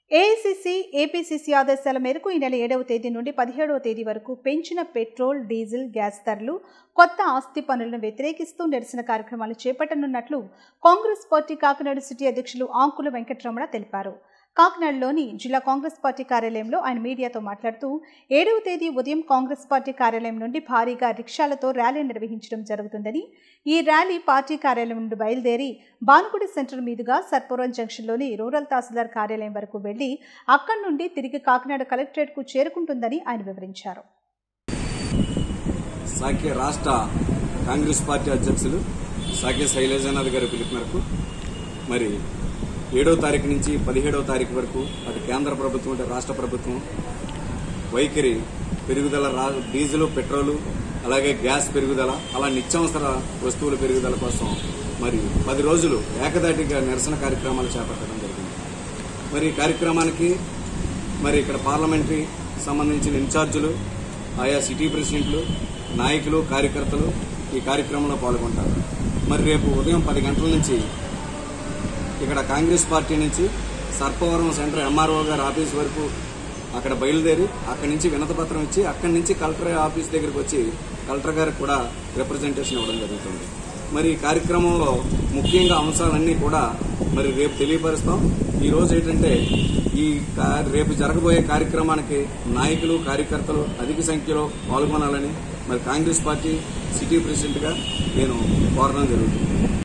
AICC APCC ఆదేశాల మేరకు ఈ నెల ఏడవ తేదీ నుండి పదిహేడవ తేదీ వరకు పెంచిన పెట్రోల్ డీజిల్ గ్యాస్ ధరలు కొత్త ఆస్తి పనులను వ్యతిరేకిస్తూ నిరసన కార్యక్రమాలు చేపట్టనున్నట్లు కాంగ్రెస్ పార్టీ కాకినాడ సిటీ అధ్యక్షులు ఆంకుల వెంకటరమణ తెలిపారు కాకినాడలోని జిల్లా కాంగ్రెస్ పార్టీ కార్యాలయంలో ఆయన మీడియాతో మాట్లాడుతూ ఏడవ తేదీ ఉదయం కాంగ్రెస్ పార్టీ కార్యాలయం నుండి భారీగా రిక్షాలతో ర్యాలీ నిర్వహించడం జరుగుతుందని ఈ ర్యాలీ పార్టీ కార్యాలయం నుండి బయలుదేరి భానుగుడి సెంటర్ మీదుగా సర్పురం జంక్షన్లోని రూరల్ తహసీల్దార్ కార్యాలయం వరకు వెళ్లి అక్కడి నుండి తిరిగి కాకినాడ కలెక్టరేట్కు చేరుకుంటుందని ఆయన వివరించారు సాకే రాష్ట్ర కాంగ్రెస్ పార్టీ అధ్యక్షులు సాకే శైలజానాథ్ గారి పిలుపు మేరకు మరి ఏడవ తారీఖు నుంచి పదిహేడవ తారీఖు వరకు అటు కేంద్ర ప్రభుత్వం అటు రాష్ట్ర ప్రభుత్వం వైఖరి పెరుగుదల రా- డీజిల్ పెట్రోలు అలాగే గ్యాస్ పెరుగుదల అలా నిత్యావసర వస్తువుల పెరుగుదల కోసం మరి పది రోజులు ఏకదాటిగా నిరసన కార్యక్రమాలు చేపట్టడం జరిగింది మరి ఈ కార్యక్రమానికి మరి ఇక్కడ పార్లమెంటరీ సంబంధించిన ఇన్ఛార్జీలు ఆయా సిటీ ప్రెసిడెంట్లు నాయకులు కార్యకర్తలు ఈ కార్యక్రమంలో పాల్గొంటారు మరి రేపు ఉదయం పది గంటల నుంచి ఇక్కడ కాంగ్రెస్ పార్టీ నుంచి సర్పవరం సెంటర్ ఎంఆర్ఓ గారి ఆఫీస్ వరకు అక్కడ బయలుదేరి అక్కడి నుంచి వినతపత్రం ఇచ్చి అక్కడి నుంచి కలెక్టర్ ఆఫీస్ దగ్గరికి వచ్చి కలెక్టర్ గారికి కూడా రిప్రజెంటేషన్ ఇవ్వడం జరుగుతుంది మరి ఈ కార్యక్రమంలో ముఖ్యంగా అంశాలన్నీ కూడా మరి రేపు తెలియపరుస్తాం ఈ రోజు ఏంటంటే ఈ కా- రేపు జరగబోయే కార్యక్రమానికి నాయకులు కార్యకర్తలు అధిక సంఖ్యలో పాల్గొనాలని మరి కాంగ్రెస్ పార్టీ సిటీ ప్రెసిడెంట్గా నేను కోరడం జరుగుతుంది